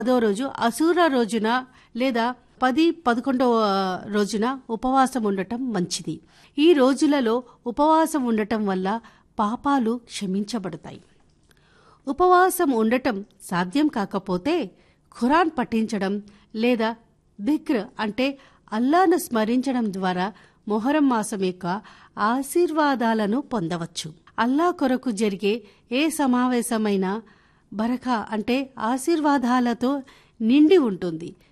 పదో రోజు అసూర రోజున లేదా పది పదకొండవ రోజున ఉపవాసం ఉండటం మంచిది ఈ రోజులలో ఉపవాసం ఉండటం వల్ల పాపాలు క్షమించబడతాయి ఉపవాసం ఉండటం సాధ్యం కాకపోతే ఖురాన్ పఠించడం లేదా దిక్ర్ అంటే అల్లాను స్మరించడం ద్వారా మొహరం మాసం యొక్క ఆశీర్వాదాలను పొందవచ్చు అల్లా కొరకు జరిగే ఏ సమావేశమైనా బరకా అంటే ఆశీర్వాదాలతో నిండి ఉంటుంది